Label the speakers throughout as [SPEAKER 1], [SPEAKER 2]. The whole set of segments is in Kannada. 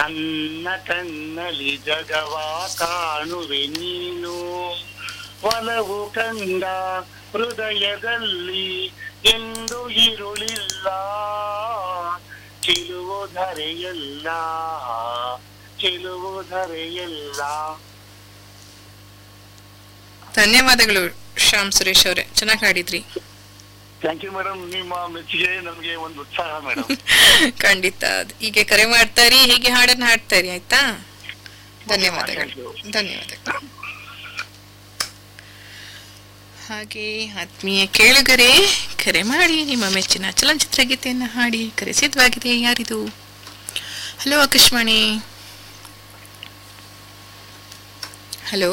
[SPEAKER 1] ನನ್ನ ಕಣ್ಣಲ್ಲಿ ಜಗವ ಕಾಣುವೆ ನೀನು ಒಲವು ಕಂಡ ಹೃದಯದಲ್ಲಿ ಎಂದು ಇರುಳಿಲ್ಲ ಚೆಲುವುದರೆಯಲ್ಲ ಚೆಲುವುದರೆಯಲ್ಲ
[SPEAKER 2] ಧನ್ಯವಾದಗಳು ಶ್ಯಾಮ್ ಸುರೇಶ್ ಅವರೇ ಚೆನ್ನಾಗಿ ಹಾಡಿದ್ರಿ
[SPEAKER 1] ಥ್ಯಾಂಕ್ ಯು ಮೇಡಮ್ ನಿಮ್ಮ ಮೆಚ್ಚುಗೆ ನಮಗೆ ಒಂದು ಉತ್ಸಾಹ ಮೇಡಮ್
[SPEAKER 2] ಖಂಡಿತ ಹೀಗೆ ಕರೆ ಮಾಡ್ತಾರಿ ಹೀಗೆ ಹಾಡನ್ನ ಹಾಡ್ತಾರಿ ಆಯ್ತಾ ಧನ್ಯವಾದಗಳು
[SPEAKER 1] Thank you.
[SPEAKER 2] ಧನ್ಯವಾದಗಳು ಹಾಗೆ ಆತ್ಮೀಯ ಕೇಳುಗರೆ ಕರೆ ಮಾಡಿ ನಿಮ್ಮ ಮೆಚ್ಚಿನ ಚಲನಚಿತ್ರ ಗೀತೆಯನ್ನು ಹಾಡಿ ಕರೆ ಸಿದ್ಧವಾಗಿದೆ ಯಾರಿದು ಹಲೋ ಆಕಾಶವಾಣಿ ಹಲೋ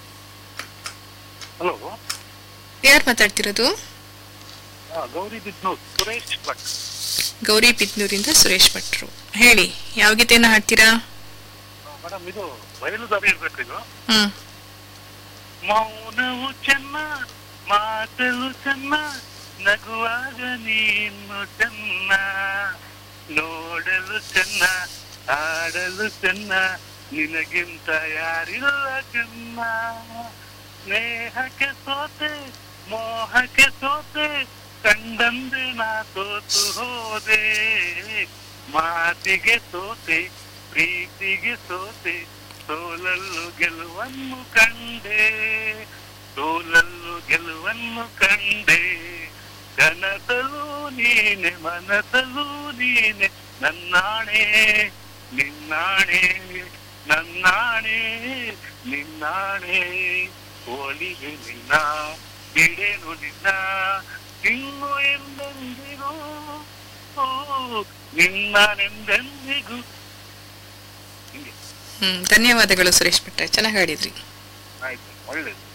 [SPEAKER 1] ಹಲೋ
[SPEAKER 2] ಯಾರು ಮಾತಾಡ್ತಿರೋದು
[SPEAKER 1] ಗೌರಿ ಬಿದ್ನೂರ್ ಸುರೇಶ್ ಭಟ್
[SPEAKER 2] ಗೌರಿ ಪಿತ್ನೂರಿಂದ ಸುರೇಶ್ ಭಟ್ರು ಹೇಳಿ ಯಾವ ಗೀತೆಯನ್ನು ಹಾಡ್ತೀರಾ
[SPEAKER 1] ಮೇಡಮ್ ಇದು ಬಯಲು ದಾರಿ ಇರ್ಬೇಕು ಇದು
[SPEAKER 2] ಹ್ಮ್
[SPEAKER 1] ಮೌನವು ಚೆನ್ನ ಮಾತಲು ಚೆನ್ನ ನಗುವಾಗ ನೀನು ಚೆನ್ನ ನೋಡಲು ಚೆನ್ನ ಆಡಲು ಚೆನ್ನ ನಿನಗಿಂತ ಯಾರಿಲ್ಲ ಚೆನ್ನ ಸ್ನೇಹಕ್ಕೆ ಸೋತೆ ಮೋಹಕ್ಕೆ ಸೋತೆ ಕಂಡಂದೆ ನಾ ಸೋತು ಹೋದೆ ಮಾತಿಗೆ ಸೋತೆ ಪ್ರೀತಿಗೆ ಸೋತೆ ಸೋಲಲ್ಲು ಗೆಲುವನ್ನು ಕಂಡೆ ಸೋಲಲ್ಲು ಗೆಲುವನ್ನು ಕಂಡೆ ಕನಸಲು ನೀನೆ ಮನಸಲು ನೀನೆ ನನ್ನಾಣೆ ನಿನ್ನಾಣೆ ನನ್ನಾಣೆ ನಿನ್ನಾಣೆ ಒಲಿಗೆ ನಿನ್ನ ಬಿಡೆನು ನಿನ್ನ ಇನ್ನು ಎಂದೆಂದಿಗೂ ಓ, ನಿನ್ನನೆಂದೆಂದಿಗೂ ಹಿಂಗೆ
[SPEAKER 2] ಹ್ಮ್ ಧನ್ಯವಾದಗಳು ಸುರೇಶ್ ಭಟ್ರೆ ಚೆನ್ನಾಗಿ ಹಾಡಿದ್ರಿ
[SPEAKER 1] ಆಯ್ತು ಒಳ್ಳೇದು